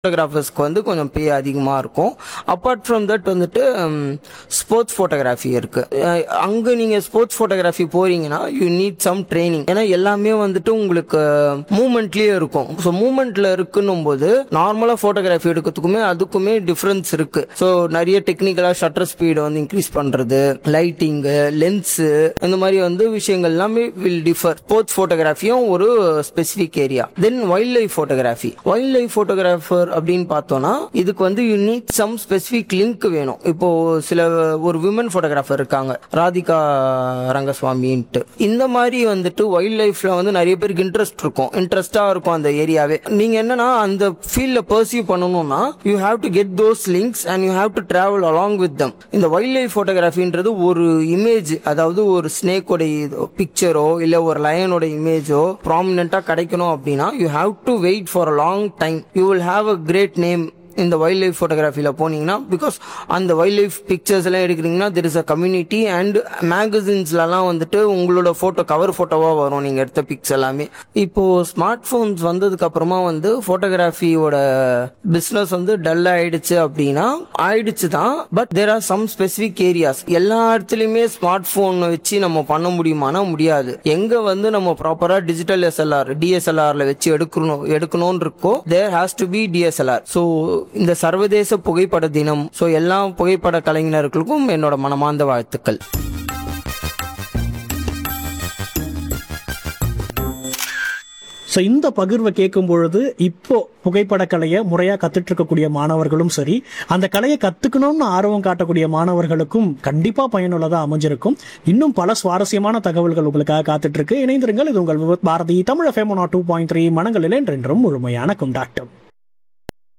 ஃபோட்டோகிராஃபர்ஸ்க்கு வந்து கொஞ்சம் பே அதிகமாக இருக்கும் அப்பார்ட் ஃப்ரம் தட் வந்துட்டு ஸ்போர்ட்ஸ் ஃபோட்டோகிராஃபி இருக்கு அஹ் அங்க நீங்க ஸ்போர்ட்ஸ் ஃபோட்டோகிராஃபி போறீங்கன்னா யூ நீட் சம் ட்ரைனிங் ஏன்னா எல்லாமே வந்துட்டு உங்களுக்கு மூமெண்ட்லயே இருக்கும் ஸோ மூமெண்ட்ல இருக்குன்னும் போது நார்மலா ஃபோட்டோகிராஃபி எடுக்கிறதுக்குமே அதுக்குமே டிஃபரன்ஸ் இருக்கு ஸோ நிறைய டெக்னிக்கலா ஷட்டர் ஸ்பீடை வந்து இன்க்ரீஸ் பண்றது லைட்டிங்கு லென்ஸு இந்த மாதிரி வந்து விஷயங்கள் எல்லாமே வில் டிஃபர் ஸ்போர்ட்ஸ் ஃபோட்டோகிராஃபியும் ஒரு specific area then wildlife photography wildlife photographer அப்படின்னு பார்த்தோம்னா இதுக்கு வந்து you need some specific link வேணும் இப்போ சில ஒரு விமன் ஃபோட்டோகிராஃபர் இருக்காங்க ராதிகா ரங்கசுவாமின்ட்டு இந்த மாதிரி வந்துட்டு வைல்ட் லைஃப்ல வந்து நிறைய பேருக்கு இன்ட்ரெஸ்ட் இருக்கும் இன்ட்ரெஸ்டா இருக்கும் அந்த ஏரியாவே நீங்க என்னன்னா அந்த ஃபீல்ட்ல பர்சீவ் பண்ணணும்னா you have to get those links and you have to travel along with them இந்த வைல்ட் லைஃப் ஃபோட்டோகிராஃபின்றது ஒரு இமேஜ் அதாவது ஒரு ஸ்னேக்கோட பிக்சரோ இல்ல ஒரு லயனோட இமேஜோ ப்ராமினெண்டா கிடைக்கணும் அப்படின்னா you have to wait for a long time you will have a great name இந்த வைல்ட் லைஃப் ஃபோட்டோகிராஃபியில் போனீங்கன்னா பிகாஸ் அந்த வைல்ட் லைஃப் பிக்சர்ஸ் எல்லாம் எடுக்கிறீங்கன்னா there is a community and மேகசின்ஸ்லலாம் வந்துட்டு உங்களோட ஃபோட்டோ கவர் ஃபோட்டோவாக வரும் நீங்கள் எடுத்த பிக்ஸ் எல்லாமே இப்போ ஸ்மார்ட் ஃபோன்ஸ் வந்ததுக்கு அப்புறமா வந்து ஃபோட்டோகிராஃபியோட பிஸ்னஸ் வந்து டல் ஆயிடுச்சு அப்படின்னா ஆயிடுச்சு தான் but there are some specific areas எல்லா இடத்துலையுமே ஸ்மார்ட் ஃபோன் வச்சு நம்ம பண்ண முடியுமானா முடியாது எங்க வந்து நம்ம ப்ராப்பரா டிஜிட்டல் எஸ்எல்ஆர் டிஎஸ்எல்ஆர்ல வச்சு எடுக்கணும் எடுக்கணும்னு இருக்கோ there has to be DSLR so இந்த சர்வதேச புகைப்பட தினம் ஸோ எல்லா புகைப்பட கலைஞர்களுக்கும் என்னோட மனமார்ந்த வாழ்த்துக்கள் ஸோ இந்த பகிர்வை கேட்கும் பொழுது இப்போ புகைப்பட கலையை முறையாக கத்துட்டு இருக்கக்கூடிய மாணவர்களும் சரி அந்த கலையை கத்துக்கணும்னு ஆர்வம் காட்டக்கூடிய மாணவர்களுக்கும் கண்டிப்பா பயனுள்ளதா அமைஞ்சிருக்கும் இன்னும் பல சுவாரஸ்யமான தகவல்கள் உங்களுக்காக காத்துட்டு இருக்கு இணைந்திருங்கள் இது உங்கள் Bharathi Tamil FM two point three மனங்களில் என்றென்றும் முழுமையான கொண்டாட்டம்